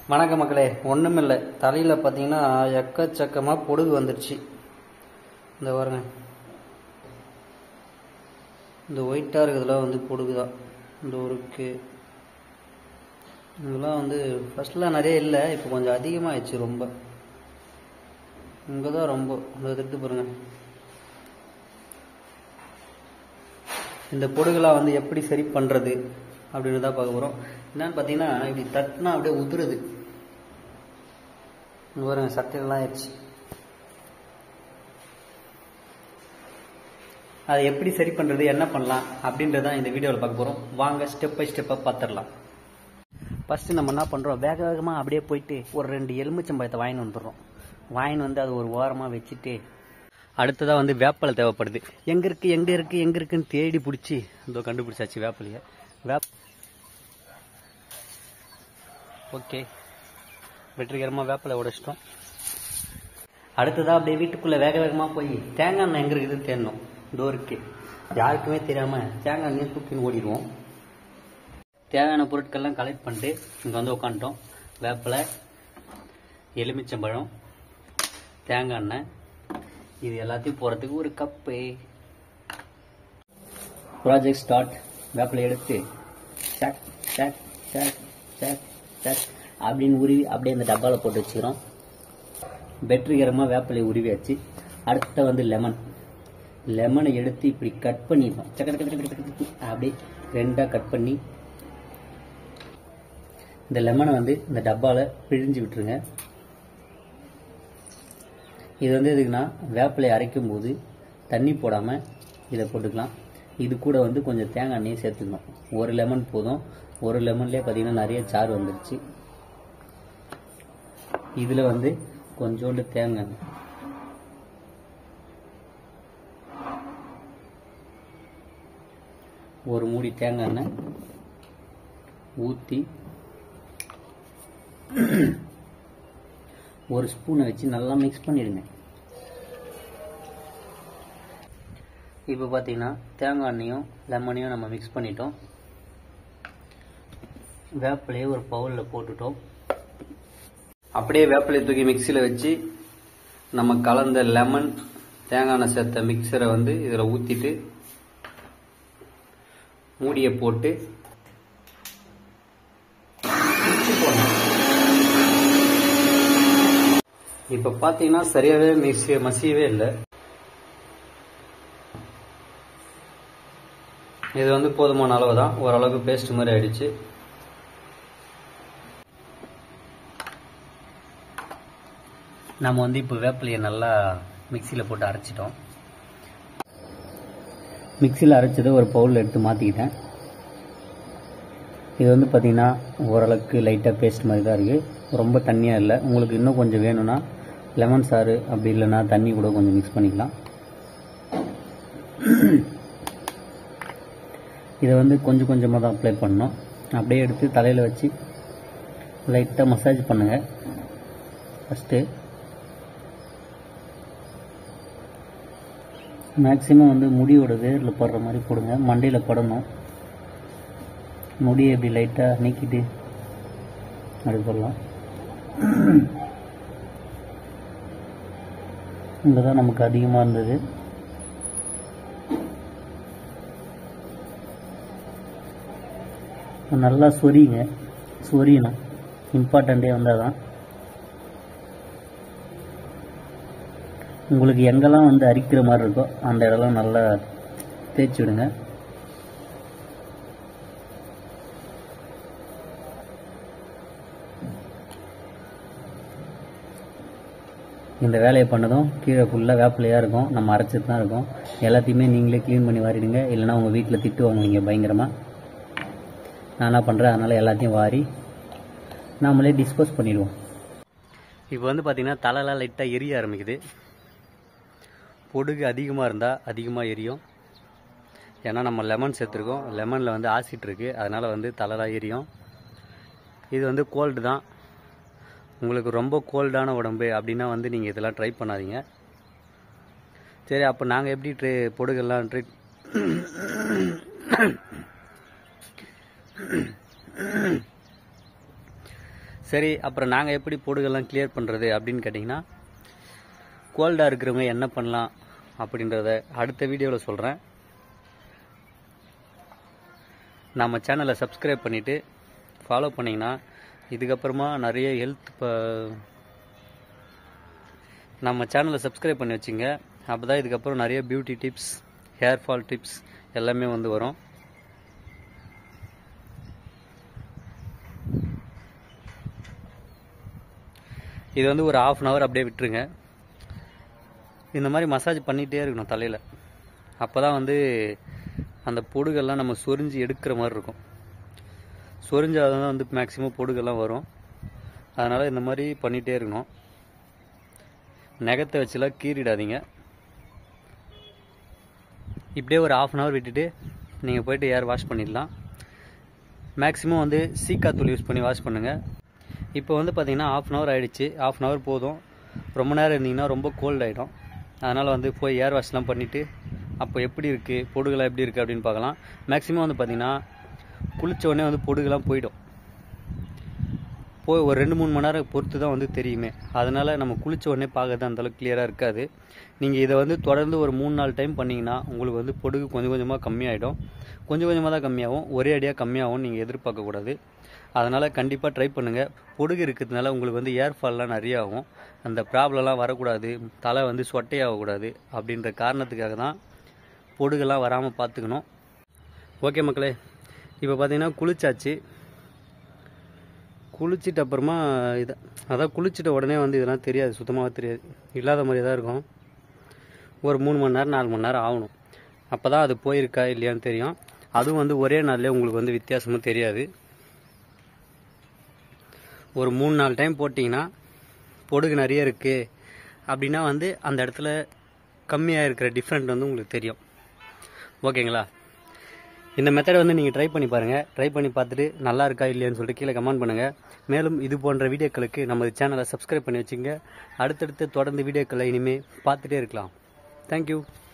வணக்க மக்களே ஒன்றுமில்லை தலையில் பார்த்தீங்கன்னா எக்கச்சக்கமாக பொடுகு வந்துடுச்சு இந்த பாருங்க இந்த ஒயிட்டாக இருக்கிறதுலாம் வந்து பொடுகு தான் இந்த ஒருக்கு இதெல்லாம் வந்து ஃபர்ஸ்ட்லாம் நிறைய இல்லை இப்போ கொஞ்சம் அதிகமாகிடுச்சு ரொம்ப இங்கே தான் ரொம்ப இந்த எடுத்து பாருங்க இந்த பொடுகெல்லாம் வந்து எப்படி சரி பண்ணுறது அப்படின்னு தான் பார்க்க போகிறோம் என்னன்னு பார்த்தீங்கன்னா இப்படி தட்டினா அப்படியே உதுருது இங்க பாருங்க சட்டையெல்லாம் ஆயிடுச்சு அதை எப்படி சரி பண்ணுறது என்ன பண்ணலாம் அப்படின்றதான் இந்த வீடியோவில் பார்க்க போகிறோம் வாங்க ஸ்டெப் பை ஸ்டெப்பாக பார்த்துடலாம் ஃபஸ்ட்டு நம்ம என்ன பண்ணுறோம் வேக வேகமாக அப்படியே போயிட்டு ஒரு ரெண்டு எலுமிச்சம்பழத்தை வாங்கின்னு வந்துடுறோம் வாங்கின்னு வந்து அது ஒரு ஓரமாக வச்சுட்டு அடுத்ததாக வந்து வேப்பலை தேவைப்படுது எங்கே இருக்குது எங்கே இருக்குது எங்கே இருக்குன்னு தேடி பிடிச்சி இதோ கண்டுபிடிச்சாச்சு வேப்பலையை வேப் ஓகே வெற்றிகரமாக வேப்பலை உடைச்சிட்டோம் அடுத்ததாக அப்படியே வீட்டுக்குள்ளே வேக வேகமாக போய் தேங்காய் எண்ணெய் எங்கே இருக்குதுன்னு தேடணும் இதோ இருக்கு யாருக்குமே தெரியாமல் தேங்காய் எண்ணெய் தூக்கின்னு ஓடிடுவோம் தேவையான பொருட்கள்லாம் கலெக்ட் பண்ணிட்டு இங்கே வந்து உட்காந்துட்டோம் வேப்பிலை எலுமிச்சம்பழம் தேங்காய் எண்ணெய் இது எல்லாத்தையும் போகிறதுக்கு ஒரு கப்பு ப்ராஜெக்ட் ஸ்டார்ட் வேப்பிலை எடுத்து சக் சக் சக் சக் சக் அப்படின்னு உருவி அப்படியே அந்த டப்பாவில் போட்டு வச்சுக்கிறோம் வெற்றிகரமாக வேப்பிலையை உருவியாச்சு அடுத்த வந்து லெமன் லெமனை எடுத்து இப்படி கட் பண்ணிடணும் சக்க சக்க சக்க சக்க சக்க அப்படியே ரெண்டாக கட் பண்ணி இந்த லெமனை வந்து இந்த டப்பாவில் பிழிஞ்சு விட்டுருங்க இது வந்து எதுக்குன்னா வேப்பிலை அரைக்கும் போது தண்ணி போடாமல் இதை போட்டுக்கலாம் இது கூட வந்து கொஞ்சம் தேங்காய் எண்ணெயும் சேர்த்துக்கணும் ஒரு லெமன் போதும் ஒரு லெமன்லேயே பார்த்தீங்கன்னா நிறைய சாறு வந்துருச்சு இதில் வந்து கொஞ்சோண்டு தேங்காய் எண்ணெய் ஒரு மூடி தேங்காய் எண்ணெய் ஊற்றி ஒரு ஸ்பூனை வச்சு நல்லா மிக்ஸ் பண்ணிடுங்க இப்போ பார்த்தீங்கன்னா தேங்காய் எண்ணெயும் லெமனையும் நம்ம மிக்ஸ் பண்ணிட்டோம் வேப்பிலையை ஒரு பவுலில் போட்டுட்டோம் அப்படியே வேப்பிலையை தூக்கி மிக்சியில் வச்சு நம்ம கலந்த லெமன் தேங்காய் எண்ணெய் சேர்த்த மிக்சரை வந்து இதில் ஊற்றிட்டு மூடியை போட்டு இப்போ பார்த்தீங்கன்னா சரியாகவே மிக்சி மசியவே இல்லை இது வந்து போதுமான அளவு தான் ஓரளவுக்கு பேஸ்ட் மாதிரி ஆயிடுச்சு நம்ம வந்து இப்போ வேப்பிலையை நல்லா மிக்சியில் போட்டு அரைச்சிட்டோம் மிக்சியில் அரைச்சதை ஒரு பவுலில் எடுத்து மாற்றிக்கிட்டேன் இது வந்து பார்த்திங்கன்னா ஓரளவுக்கு லைட்டாக பேஸ்ட் மாதிரி தான் இருக்குது ரொம்ப தண்ணியாக இல்லை உங்களுக்கு இன்னும் கொஞ்சம் வேணும்னா லெமன் சாறு அப்படி இல்லைன்னா தண்ணி கூட கொஞ்சம் மிக்ஸ் பண்ணிக்கலாம் இதை வந்து கொஞ்சம் கொஞ்சமாக தான் அப்ளை பண்ணணும் அப்படியே எடுத்து தலையில் வச்சு லைட்டாக மசாஜ் பண்ணுங்கள் ஃபஸ்ட்டு மேக்ஸிமம் வந்து முடியோட வேரில் படுற மாதிரி போடுங்க மண்டையில் படணும் முடியை இப்படி லைட்டாக நீக்கிட்டு அப்படி போடலாம் இங்கே தான் நமக்கு அதிகமாக இருந்தது நல்லா சொரிங்க சொரியணும் இம்பார்ட்டண்ட்டே வந்தால் தான் உங்களுக்கு எங்கெல்லாம் வந்து அரிக்கிற மாதிரி இருக்கோ அந்த இடம்லாம் நல்லா தேய்ச்சி விடுங்க இந்த வேலையை பண்ணதும் கீழே ஃபுல்லாக வேப்பிலையாக இருக்கும் நம்ம அரைச்சிட்டு தான் இருக்கும் எல்லாத்தையுமே நீங்களே க்ளீன் பண்ணி வாரிடுங்க இல்லைனா உங்கள் வீட்டில் திட்டு வாங்குவீங்க பயங்கரமாக நான் என்ன பண்ணுறேன் அதனால் எல்லாத்தையும் வாரி நாமளே டிஸ்போஸ் பண்ணிடுவோம் இப்போ வந்து பார்த்திங்கன்னா தலைலாம் லைட்டாக எரிய ஆரம்பிக்குது பொடுகு அதிகமாக இருந்தால் அதிகமாக எரியும் ஏன்னா நம்ம லெமன் சேர்த்துருக்கோம் லெமனில் வந்து ஆசிட் இருக்குது அதனால் வந்து தலைலாம் எரியும் இது வந்து கோல்டு தான் உங்களுக்கு ரொம்ப கோல்டான உடம்பு அப்படின்னா வந்து நீங்கள் இதெல்லாம் ட்ரை பண்ணாதீங்க சரி அப்போ நாங்கள் எப்படி ட்ரே பொடுகெல்லாம் ட்ரீட் சரி அப்புறம் நாங்கள் எப்படி பொடுகெல்லாம் கிளியர் பண்ணுறது அப்படின்னு கேட்டிங்கன்னா கோல்டாக இருக்கிறவங்க என்ன பண்ணலாம் அப்படின்றத அடுத்த வீடியோவில் சொல்கிறேன் நம்ம சேனலை சப்ஸ்கிரைப் பண்ணிவிட்டு ஃபாலோ பண்ணிங்கன்னா இதுக்கப்புறமா நிறைய ஹெல்த் இப்போ நம்ம சேனலை சப்ஸ்கிரைப் பண்ணி வச்சுங்க அப்போ தான் இதுக்கப்புறம் நிறைய beauty tips hair fall tips எல்லாமே வந்து வரும் இது வந்து ஒரு ஆஃப் அன் ஹவர் அப்படியே விட்டுருங்க இந்த மாதிரி மசாஜ் பண்ணிகிட்டே இருக்கணும் தலையில் அப்போ தான் வந்து அந்த பொடுகெல்லாம் நம்ம சொரிஞ்சு எடுக்கிற மாதிரி இருக்கும் சொரிஞ்சால் தான் வந்து மேக்ஸிமம் பொடுகெல்லாம் வரும் அதனால் இந்த மாதிரி பண்ணிகிட்டே இருக்கணும் நகத்தை வச்சுலாம் கீறிடாதீங்க இப்படியே ஒரு ஆஃப் அன் ஹவர் விட்டுட்டு நீங்கள் போயிட்டு ஏர் வாஷ் பண்ணிடலாம் மேக்ஸிமம் வந்து சீக்கா தூள் யூஸ் பண்ணி வாஷ் பண்ணுங்கள் இப்போ வந்து பார்த்தீங்கன்னா ஆஃப் அன் ஹவர் ஆகிடுச்சு ஆஃப் அன் ஹவர் போதும் ரொம்ப நேரம் இருந்தீங்கன்னா ரொம்ப கோல்ட் ஆகிடும் அதனால் வந்து போய் ஏர் வாஷ்லாம் பண்ணிவிட்டு அப்போ எப்படி இருக்குது பொடுகெல்லாம் எப்படி இருக்குது அப்படின்னு பார்க்கலாம் மேக்ஸிமம் வந்து பார்த்தீங்கன்னா குளிச்ச உடனே வந்து பொடுகெல்லாம் போயிடும் போய் ஒரு ரெண்டு மூணு மணி நேரம் பொறுத்து தான் வந்து தெரியுமே அதனால் நம்ம குளிச்ச உடனே பார்க்கறது அந்தளவுக்கு கிளியராக இருக்காது நீங்கள் இதை வந்து தொடர்ந்து ஒரு மூணு நாலு டைம் பண்ணிங்கன்னா உங்களுக்கு வந்து பொடுகு கொஞ்சம் கொஞ்சமாக கம்மியாயிடும் கொஞ்சம் கொஞ்சமாக தான் கம்மியாகும் ஒரே அடியாக கம்மியாகும் நீங்கள் எதிர்பார்க்கக்கூடாது அதனால் கண்டிப்பாக ட்ரை பண்ணுங்கள் பொடுகு இருக்கிறதுனால உங்களுக்கு வந்து ஏர் ஃபால்லாம் நிறைய ஆகும் அந்த ப்ராப்ளம்லாம் வரக்கூடாது தலை வந்து சொட்டையாகக்கூடாது அப்படின்ற காரணத்துக்காக தான் பொடுகெல்லாம் வராமல் பார்த்துக்கணும் ஓகே மக்களே இப்போ பார்த்தீங்கன்னா குளிச்சாச்சு குளிச்சிட்ட அப்புறமா இதை அதான் குளிச்சிட்ட உடனே வந்து இதெல்லாம் தெரியாது சுத்தமாக தெரியாது இல்லாத மாதிரி தான் இருக்கும் ஒரு மூணு மணி நேரம் நாலு மணி நேரம் ஆகணும் அப்போ தான் அது போயிருக்கா இல்லையான்னு தெரியும் அதுவும் வந்து ஒரே நாள்லேயே உங்களுக்கு வந்து வித்தியாசமும் தெரியாது ஒரு மூணு நாலு டைம் போட்டிங்கன்னா பொடுகு நிறைய இருக்குது அப்படின்னா வந்து அந்த இடத்துல கம்மியாக இருக்கிற டிஃப்ரெண்ட் வந்து உங்களுக்கு தெரியும் ஓகேங்களா இந்த மெத்தடை வந்து நீங்கள் ட்ரை பண்ணி பாருங்கள் ட்ரை பண்ணி பார்த்துட்டு நல்லா இருக்கா இல்லையான்னு சொல்லிட்டு கீழே கமெண்ட் பண்ணுங்கள் மேலும் இது போன்ற வீடியோக்களுக்கு நமது சேனலை சப்ஸ்கிரைப் பண்ணி வச்சுங்க அடுத்தடுத்து தொடர்ந்து வீடியோக்களை இனிமேல் பார்த்துட்டே இருக்கலாம் தேங்க்யூ